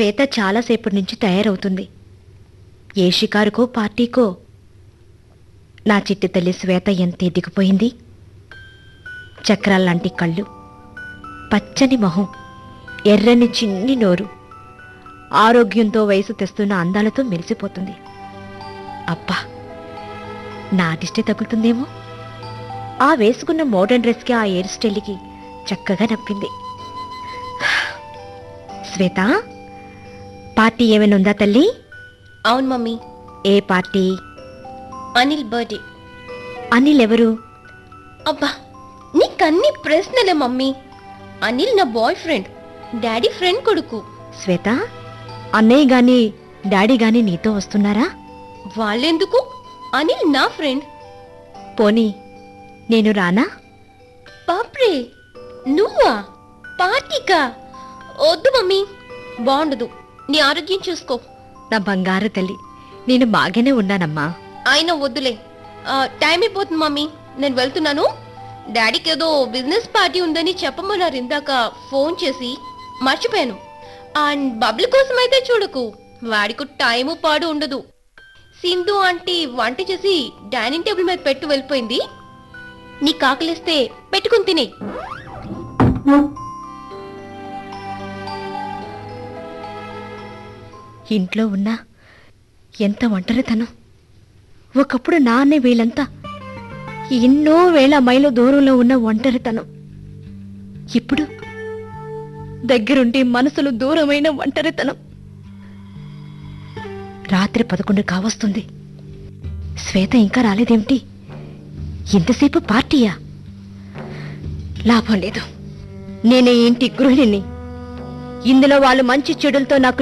శ్వేత చాలాసేపటి నుంచి తయారవుతుంది ఏ షికారుకో పార్టీకో నా చిట్టి తల్లి శ్వేత ఎంత ఎదిగిపోయింది చక్రాల్లాంటి కళ్ళు పచ్చని మొహం ఎర్రని చిన్ని నోరు ఆరోగ్యంతో వయసు తెస్తున్న అందాలతో మెరిసిపోతుంది అబ్బా నా దిష్టి తగులుతుందేమో ఆ వేసుకున్న మోడర్న్ డ్రెస్కి ఆ హెయిర్ స్టైల్కి చక్కగా నప్పింది శ్వేత పార్టీ ఏమైనా ఉందా తల్లి అవును మమ్మీ ఏ పార్టీ అనిల్ బర్త్డే అనిల్ ఎవరు అబ్బా నీకన్ని ప్రశ్నలే మమ్మీ అనిల్ నా బాయ్ ఫ్రెండ్ డాడీ ఫ్రెండ్ కొడుకు శ్వేత అన్నయ్య గాని డాడీ గాని నీతో వస్తున్నారా వాళ్ళెందుకు అనిల్ నా ఫ్రెండ్ పోనీ నేను రానా బాప్రే నువ్వా పార్టీకా వద్దు మమ్మీ బాగుండదు నీ ఆరోగ్యం చూసుకో నా బంగారు తల్లి నేను బాగానే ఉన్నానమ్మా అయినా వద్దులే ఆ, టైం అయిపోతుంది మమ్మీ నేను వెళ్తున్నాను డాడీకి ఏదో బిజినెస్ పార్టీ ఉందని చెప్పమన్నారు ఇందాక ఫోన్ చేసి మర్చిపోయాను అండ్ బబ్లు కోసం అయితే చూడకు వాడికి టైము పాడు ఉండదు సింధు ఆంటీ వంట చేసి డైనింగ్ టేబుల్ మీద పెట్టు వెళ్ళిపోయింది నీ కాకలిస్తే పెట్టుకుని తినే ఇంట్లో ఉన్నా ఎంత ఒంటరితనం ఒకప్పుడు నాన్నే వీళ్ళంతా ఎన్నో వేల మైలు దూరంలో ఉన్న ఒంటరితనం ఇప్పుడు దగ్గరుండి మనసులు దూరమైన ఒంటరితనం రాత్రి పదకొండు కావస్తుంది శ్వేత ఇంకా రాలేదేమిటి ఇంతసేపు పార్టీయా లాభం లేదు నేనే ఇంటి గృహిణిని ఇందులో వాళ్ళు మంచి చెడులతో నాకు